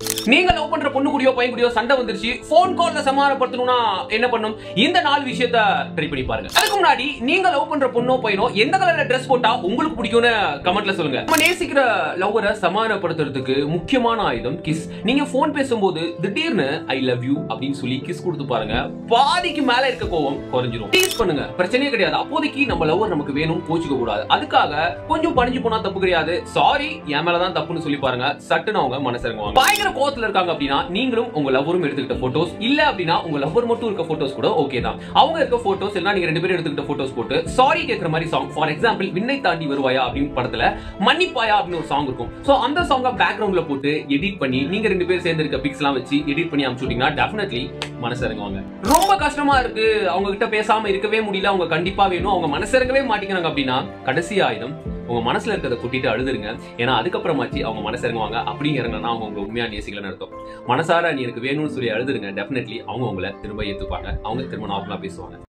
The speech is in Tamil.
நீங்க லவ் பண்ற பொண்ணு கூடயோ பையன் கூடயோ சண்டை வந்துருச்சு போன் கால்ல சமாதானப்படுத்தணும்னா என்ன பண்ணும் இந்த நாலு விஷயத்த ட்ரை பண்ணி பாருங்க அதுக்கு முன்னாடி நீங்க லவ் பண்ற பொண்ணோ பையனோ எந்த கலர்ல ட்ரெஸ் போட்டா உங்களுக்கு பிடிக்கும்னு கமெண்ட்ல சொல்லுங்க நம்ம நேசிக்கிற லவ்வரை சமாதானப்படுத்துறதுக்கு முக்கியமான ஆயுதம் கிஸ் நீங்க போன் பேசும்போது திடீர்னு ஐ லவ் யூ அப்படின்னு சொல்லி கிஸ் கொடுத்து பாருங்க பாதிக்கு மேல இருக்க கோவம் குறைஞ்சிரும் டீஸ் பண்ணுங்க பிரச்சனையே கிடையாது அப்போதைக்கு நம்ம லவ்வர் நமக்கு வேணும் கோச்சிக்க கூடாது அதுக்காக கொஞ்சம் பணிஞ்சு போனா தப்பு கிடையாது சாரி என் மேலதான் தப்புன்னு சொல்லி பாருங்க சட்டுன்னு அவங்க மனசு இறங்குவாங்க பயங்கர கோவத்துல இருக்காங்க அப்படின்னா நீங்களும் உங்க லவ்வரும் எடுத்துக்கிட்ட போட்டோஸ் இல்ல அப்படின்னா உங்க லவ்வர் மட்டும் இருக்க போட்டோஸ் கூட ஓகே தான் அவங்க இருக்க போட்டோஸ் இல்ல நீங்க ரெண்டு பேரும் எடுத்துக்கிட்ட போட்டோஸ் போட்டு சாரி கேட்கற மாதிரி சாங் ஃபார் எக்ஸாம்பிள் விண்ணை தாண்டி வருவாயா அப்படின்னு படத்துல மன்னிப்பாயா அப்படின்னு ஒரு சாங் இருக்கும் சோ அந்த சாங்க பேக்ரவுண்ட்ல போட்டு எடிட் பண்ணி நீங்க ரெண்டு பேரும் சேர்ந்து இருக்க பிக்ஸ் எல்லாம் வச்சு எடிட் பண்ணி அனுப்பிச்சுட்டீங்கன்னா டெஃபினெட்லி மனசு இறங்குவாங்க ரொம்ப கஷ்டமா இருக்கு அவங்க கிட்ட பேசாம இருக்கவே முடியல அவங்க கண்டிப்பா வேணும் அவங்க மனசு இறங்கவே மாட்டேங்கிறாங்க அப்படின்னா கடைசி ஆயுதம் உங்க மனசுல இருக்கிறத கொட்டிட்டு அழுதுருங்க ஏன்னா அதுக்கப்புறமாச்சு அவங்க மனசு இறங்குவாங்க அப்படி இறங்கினா அவங்க உங்களை உண்மையா நேசிக்கலன்னு அர்த்தம் மனசார நீ எனக்கு வேணும்னு சொல்லி அழுதுருங்க டெஃபினெட்லி அவங்க உங்களை திரும்ப ஏத்துப்பாங்க அவங்க திரும்ப நார்மலா பேசுவாங்க